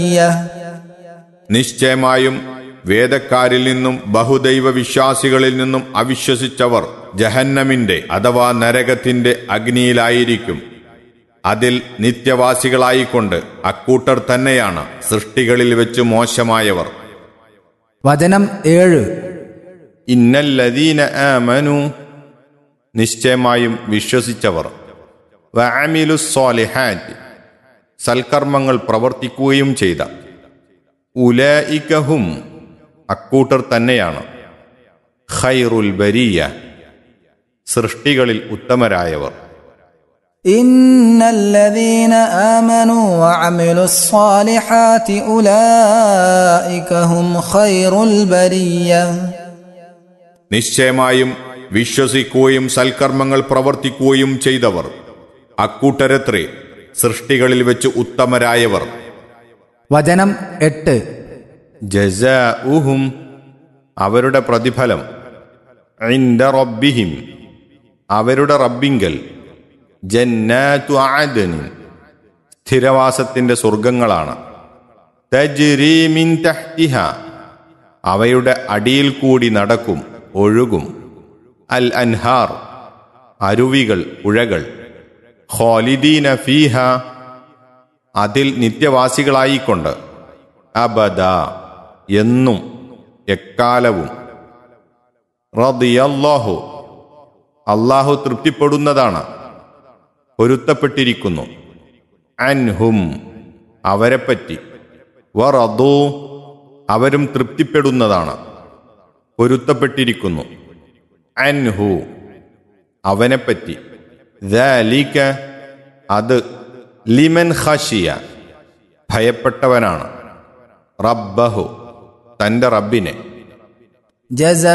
നിശ്ചയമായും വേദക്കാരിൽ നിന്നും ബഹുദൈവ വിശ്വാസികളിൽ നിന്നും അവിശ്വസിച്ചവർ ജഹന്നമിന്റെ അഥവാ നരകത്തിന്റെ അഗ്നിയിലായിരിക്കും അതിൽ നിത്യവാസികളായിക്കൊണ്ട് അക്കൂട്ടർ തന്നെയാണ് സൃഷ്ടികളിൽ വെച്ച് മോശമായവർ വചനം ഏഴ് ഇന്നല്ലദീന ആമനു നിശ്ചയമായും വിശ്വസിച്ചവർ വഅമിലു സ്വാലിഹാറ്റ് സൽക്കർമ്മങ്ങൾ പ്രവർത്തിക്കുകയും ചെയ്ത ഉലയിക്കഹും അക്കൂട്ടർ തന്നെയാണ് ഖൈറുൽ ബരിയ സൃഷ്ടികളിൽ ഉത്തമരായവർ إن الذين آمنوا وعملوا الصالحات أولئك هم خير البرية നിശ്ചയമായും വിശ്വസിക്കുകയും സൽക്കർമ്മങ്ങൾ പ്രവർത്തിക്കുകയും ചെയ്തവർ അക്കൂട്ടരത്രേ സൃഷ്ടികളിൽ വെച്ച് ഉത്തമരായവർ വചനം എട്ട് ജസാഉഹും അവരുടെ പ്രതിഫലം ഇൻദ റബ്ബിഹിം അവരുടെ റബ്ബിങ്കൽ ജന്നാതു ആദനിൻ സ്ഥിരവാസത്തിന്റെ സ്വർഗങ്ങളാണ് തജ്രീ മിൻ തഹ്തിഹ അവയുടെ അടിയിൽ കൂടി നടക്കും ഒഴുകും അൽ അൻഹാർ അരുവികൾ പുഴകൾ ഖാലിദീന ഫീഹ അതിൽ നിത്യവാസികളായിക്കൊണ്ട് അബദ എന്നും എക്കാലവും റദിയല്ലാഹു അള്ളാഹു തൃപ്തിപ്പെടുന്നതാണ് പൊരുത്തപ്പെട്ടിരിക്കുന്നു അൻഹും അവരെപ്പറ്റി വറദു അവരും തൃപ്തിപ്പെടുന്നതാണ് പൊരുത്തപ്പെട്ടിരിക്കുന്നു അൻഹു അവനെപ്പറ്റി ദാലിക അത് ലിമൻ ഖശിയ ഭയപ്പെട്ടവനാണ് റബ്ബഹു തന്റെ റബ്ബിനെ جزاء